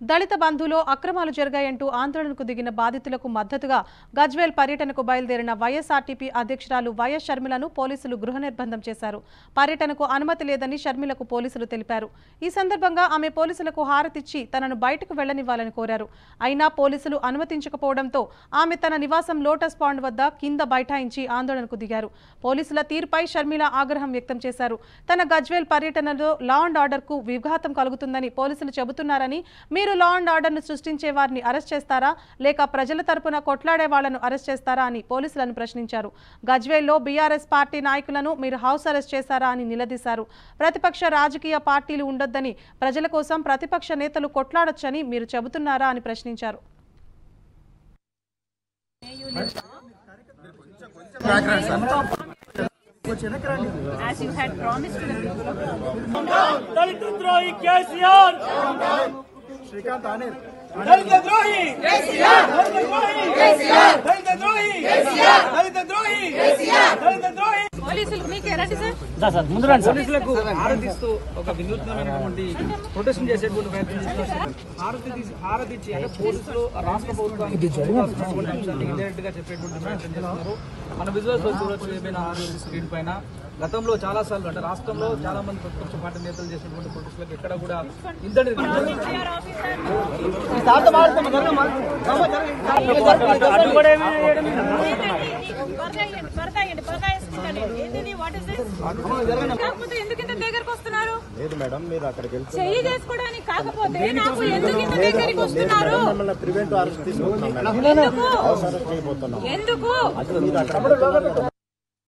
దళిత బంధులో అక్రమాలు జరిగాయంటూ ఆందోళనకు దిగిన బాధితులకు మద్దతుగా గజ్వేల్ పర్యటనకు బయలుదేరిన వైఎస్ఆర్టీపీ అధ్యక్షురాలు వైఎస్ షర్మిలను పోలీసులు గృహ నిర్బంధం చేశారు పర్యటనకు అనుమతి లేదని షర్మిలకు పోలీసులు తెలిపారు ఈ సందర్భంగా ఆమె పోలీసులకు హారతిచ్చి తనను బయటకు వెళ్లనివ్వాలని కోరారు అయినా పోలీసులు అనుమతించకపోవడంతో ఆమె తన నివాసం లోటస్ పాండ్ వద్ద కింద బైఠాయించి ఆందోళనకు దిగారు పోలీసుల తీరుపై షర్మిల ఆగ్రహం వ్యక్తం చేశారు తన గజ్వేల్ పర్యటనలో లా అండ్ ఆర్డర్కు విఘాతం కలుగుతుందని పోలీసులు చెబుతున్నారని మీరు లా అండ్ ఆర్డర్ను సృష్టించే వారిని అరెస్ట్ చేస్తారా లేక ప్రజల తరపున కొట్లాడే వాళ్లను అరెస్ట్ చేస్తారా అని పోలీసులను ప్రశ్నించారు గజ్వేల్లో బీఆర్ఎస్ పార్టీ నాయకులను మీరు హౌస్ అరెస్ట్ చేశారా అని నిలదీశారు ప్రతిపక్ష రాజకీయ పార్టీలు ఉండొద్దని ప్రజల కోసం ప్రతిపక్ష నేతలు కొట్లాడొచ్చని మీరు చెబుతున్నారా అని ప్రశ్నించారు as you had promised to the people of దళిత ద్రోహి కేసీఆర్ శ్రీకాంత్ ఆనేర్ దళిత ద్రోహి కేసీఆర్ దళిత ద్రోహి కేసీఆర్ దళిత ద్రోహి కేసీఆర్ దళిత ద్రోహి కేసీఆర్ దళిత ద్రోహి పోలీసులు మీకు ఎలాంటి సార్ పోలీసులకు హారతిస్తూ ఒక వినూత్నమైనటువంటి ప్రొటెస్ట్ చేసేటువంటి ప్రయత్నం చేస్తున్నారు హారతి తీసి- హారతి ఇచ్చి అంటే పోలీసులు రాష్ట్ర ప్రభుత్వానికి చూడాల్సినటువంటి అంశాన్ని ఇండైరెక్ట్ గా చెప్పేటువంటి ప్రయత్నం చేస్తున్నారు మన విజువల్స్ లో చూడొచ్చు ఏమైనా స్క్రీన్ పైన గతంలో చాలా సార్లు అంటే రాష్ట్రంలో చాలా మంది ప్రతిపక్ష పార్టీ నేతలు చేసినటువంటి ప్రొటెస్టులకు ఎక్కడ కూడా ఇంతటి కాకపోతే ఎందుకు ఇంత దగ్గరకు వస్తున్నారు లేదు మేడం మీరు అక్కడికి వెళ్తే చెయ్యి చేసుకోవడానికి కాకపోతే నాకు ఎందుకు ఇంత దగ్గరికి వస్తున్నారు మిమ్మల్ని ప్రివెంట్ అరెస్ట్ తీసుకుంటున్నాం మేడం ఎందుకు హౌస్ అరెస్ట్ చేయబోతున్నాం ఎందుకు మీరు అక్కడ